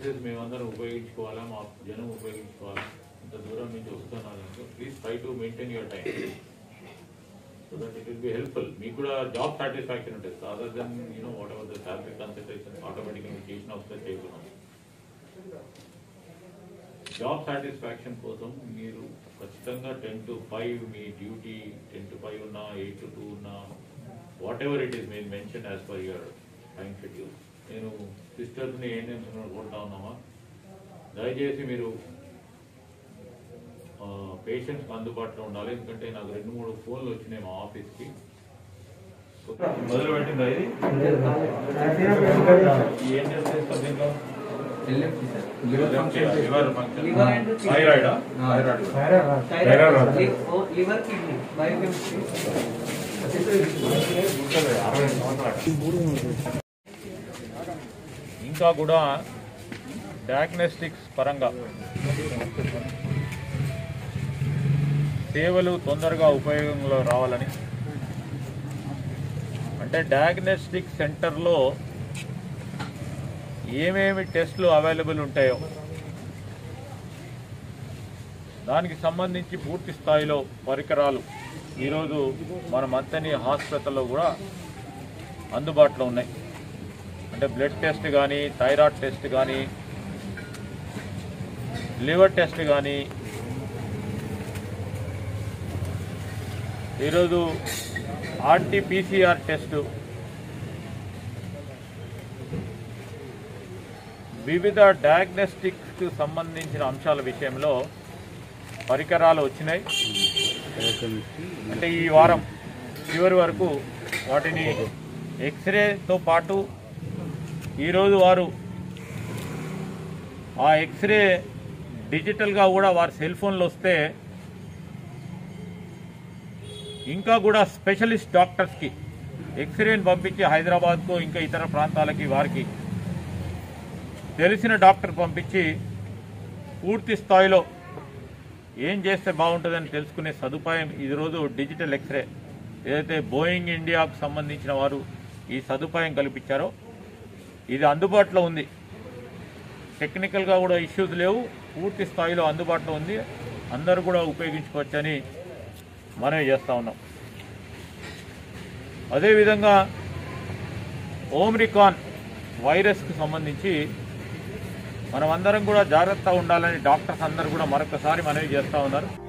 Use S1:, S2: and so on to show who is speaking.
S1: services మేమందరం ఉపయోగించుకోవాలా మా జనం ఉపయోగించుకోవాలా ఇంత దూరం నుంచి వస్తున్నాను please try to maintain your time so that it will be helpful మీకు కూడా జాబ్ సాటిస్ఫాక్షన్ ఉంటుంది other then you know whatever the salary consultation ఆటోమేటిక్గా చేసిన వస్తే చేయకున్నాం జాబ్ సాటిస్ఫాక్షన్ కోసం మీరు ఖచ్చితంగా టెన్ టు ఫైవ్ మీ డ్యూటీ టెన్ టు ఫైవ్ ఉన్నా ఎయిట్ టు టూ ఉన్నా వాట్ ఎవర్ ఇట్ ఈస్ మేము mention as per your time schedule నేను సిస్టర్స్ని ఏం కోరుతా ఉన్నామా దయచేసి మీరు పేషెంట్స్కి అందుబాటులో ఉండాలి ఎందుకంటే నాకు రెండు మూడు ఫోన్లు వచ్చినాయి మా ఆఫీస్కి మొదలు పెట్టిందా ఇది ఏం చేస్తారు దీంట్లో లివర్ ఫంక్షన్
S2: Liver and
S1: థైరాయిడా థైరాయిడ్
S2: లివర్ కిడ్నీ బయోకెమిస్ట్రీ
S1: ఇంకా కూడా డయాగ్నోస్టిక్స్ పరంగా సేవలు తొందరగా ఉపయోగంలో రావాలని అంటే డయాగ్నోస్టిక్ సెంటర్లో ఏమేమి టెస్టులు అవైలబుల్ ఉంటాయో దానికి సంబంధించి పూర్తి స్థాయిలో పరికరాలు ఈరోజు మన మంతని హాస్పిటల్లో కూడా అందుబాటులో ఉన్నాయి అంటే బ్లడ్ టెస్ట్ కానీ థైరాయిడ్ టెస్ట్ కానీ లివర్ టెస్ట్ కానీ ఈరోజు ఆర్టీపీసీఆర్ టెస్ట్ వివిధ డయాగ్నోస్టిక్స్కి సంబంధించిన అంశాల విషయంలో పరికరాలు వచ్చినాయి అంటే ఈ వారం చివరి వరకు వాటిని ఎక్స్రేతో పాటు ఈరోజు వారు ఆ ఎక్స్రే డిజిటల్గా కూడా వారి సెల్ ఫోన్లో వస్తే ఇంకా కూడా స్పెషలిస్ట్ డాక్టర్స్కి ఎక్స్రేని పంపించి హైదరాబాద్కు ఇంకా ఇతర ప్రాంతాలకి వారికి తెలిసిన డాక్టర్ పంపించి పూర్తి స్థాయిలో ఏం చేస్తే బాగుంటుందని తెలుసుకునే సదుపాయం ఈరోజు డిజిటల్ ఎక్స్రే ఏదైతే బోయింగ్ ఇండియాకు సంబంధించిన వారు ఈ సదుపాయం కల్పించారో ఇది అందుబాటులో ఉంది టెక్నికల్గా కూడా ఇష్యూస్ లేవు పూర్తి స్థాయిలో అందుబాటులో ఉంది అందరూ కూడా ఉపయోగించుకోవచ్చని మనవి చేస్తూ ఉన్నాం అదేవిధంగా ఓమ్రికాన్ వైరస్కి సంబంధించి మనమందరం కూడా జాగ్రత్తగా ఉండాలని డాక్టర్స్ అందరూ కూడా మరొకసారి మనవి చేస్తూ ఉన్నారు